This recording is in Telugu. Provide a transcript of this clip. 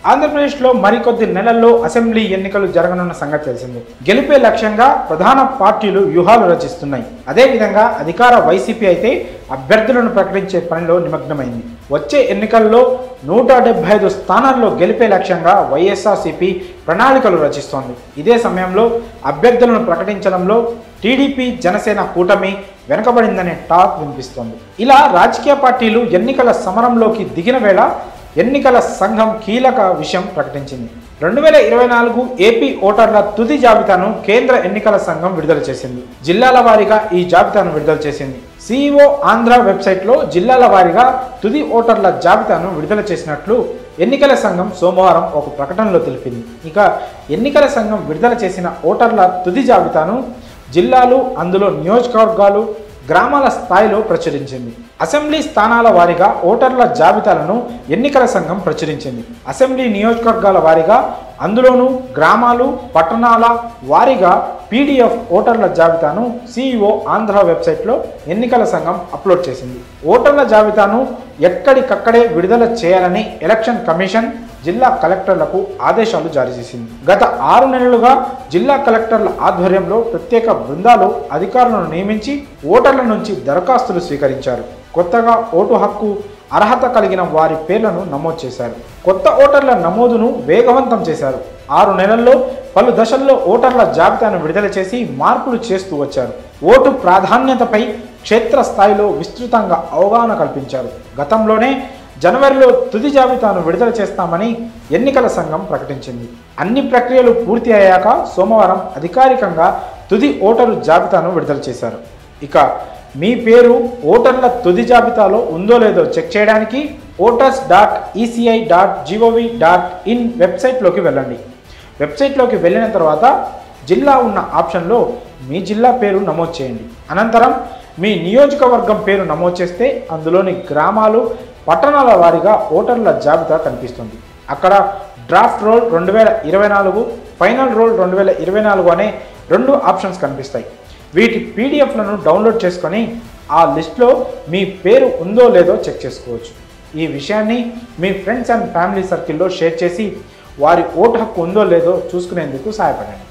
ఆంధ్రప్రదేశ్లో మరికొద్ది నెలల్లో అసెంబ్లీ ఎన్నికలు జరగనున్న సంగతి తెలిసింది గెలిపే లక్ష్యంగా ప్రధాన పార్టీలు వ్యూహాలు రచిస్తున్నాయి అదేవిధంగా అధికార వైసీపీ అయితే అభ్యర్థులను ప్రకటించే పనిలో నిమగ్నమైంది వచ్చే ఎన్నికల్లో నూట డెబ్బై ఐదు స్థానాల్లో గెలిపే లక్ష్యంగా వైఎస్ఆర్సీపీ ప్రణాళికలు రచిస్తోంది ఇదే సమయంలో అభ్యర్థులను ప్రకటించడంలో టీడీపీ జనసేన కూటమి వెనుకబడిందనే టాక్ వినిపిస్తోంది ఇలా రాజకీయ పార్టీలు ఎన్నికల సమరంలోకి దిగిన వేళ ఎన్నికల సంఘం కీలక విషయం ప్రకటించింది రెండు వేల ఇరవై నాలుగు ఏపీ ఓటర్ల తుది జాబితాను కేంద్ర ఎన్నికల సంఘం విడుదల చేసింది జిల్లాల వారీగా ఈ జాబితాను విడుదల చేసింది సిఇఓ ఆంధ్ర వెబ్సైట్లో జిల్లాల వారీగా తుది ఓటర్ల జాబితాను విడుదల చేసినట్లు ఎన్నికల సంఘం సోమవారం ఒక ప్రకటనలో తెలిపింది ఇక ఎన్నికల సంఘం విడుదల చేసిన ఓటర్ల తుది జాబితాను జిల్లాలు అందులో నియోజకవర్గాలు గ్రామాల స్థాయిలో ప్రచురించింది అసెంబ్లీ స్థానాల వారీగా ఓటర్ల జాబితాలను ఎన్నికల సంఘం ప్రచురించింది అసెంబ్లీ నియోజకవర్గాల వారీగా అందులోనూ గ్రామాలు పట్టణాల వారీగా పీడిఎఫ్ ఓటర్ల జాబితాను సిఇఓ ఆంధ్ర వెబ్సైట్లో ఎన్నికల సంఘం అప్లోడ్ చేసింది ఓటర్ల జాబితాను ఎక్కడికక్కడే విడుదల చేయాలని ఎలక్షన్ కమిషన్ జిల్లా కలెక్టర్లకు ఆదేశాలు జారీ చేసింది గత ఆరు నెలలుగా జిల్లా కలెక్టర్ల ఆధ్వర్యంలో ప్రత్యేక బృందాలు అధికారులను నియమించి ఓటర్ల నుంచి దరఖాస్తులు స్వీకరించారు కొత్తగా ఓటు హక్కు అర్హత కలిగిన వారి పేర్లను నమోదు చేశారు కొత్త ఓటర్ల నమోదును వేగవంతం చేశారు ఆరు నెలల్లో పలు దశల్లో ఓటర్ల జాబితాను విడుదల చేసి మార్పులు చేస్తూ వచ్చారు ఓటు ప్రాధాన్యతపై క్షేత్రస్థాయిలో విస్తృతంగా అవగాహన కల్పించారు గతంలోనే జనవరిలో తుది జాబితాను విడుదల చేస్తామని ఎన్నికల సంఘం ప్రకటించింది అన్ని ప్రక్రియలు పూర్తి అయ్యాక సోమవారం అధికారికంగా తుది ఓటరు జాబితాను విడుదల చేశారు ఇక మీ పేరు ఓటర్ల తుది జాబితాలో ఉందో లేదో చెక్ చేయడానికి voters dot ECI dot G O V dot in వెబ్సైట్లోకి వెళ్ళండి వెబ్సైట్లోకి వెళ్ళిన తర్వాత జిల్లా ఉన్న ఆప్షన్లో మీ జిల్లా పేరు నమోదు చేయండి అనంతరం మీ నియోజకవర్గం పేరు నమోదు చేస్తే అందులోని గ్రామాలు పట్టణాల వారీగా ఓటర్ల జాబితా కనిపిస్తుంది అక్కడ డ్రాఫ్ట్ రోల్ రెండు వేల ఇరవై నాలుగు ఫైనల్ రోల్ రెండు వేల ఇరవై నాలుగు అనే రెండు ఆప్షన్స్ కనిపిస్తాయి వీటి పీడిఎఫ్లను డౌన్లోడ్ చేసుకొని ఆ లిస్ట్లో మీ పేరు ఉందో లేదో చెక్ చేసుకోవచ్చు ఈ విషయాన్ని మీ ఫ్రెండ్స్ అండ్ ఫ్యామిలీ సర్కిల్లో షేర్ చేసి వారి ఓటు హక్కు ఉందో లేదో చూసుకునేందుకు సహాయపడండి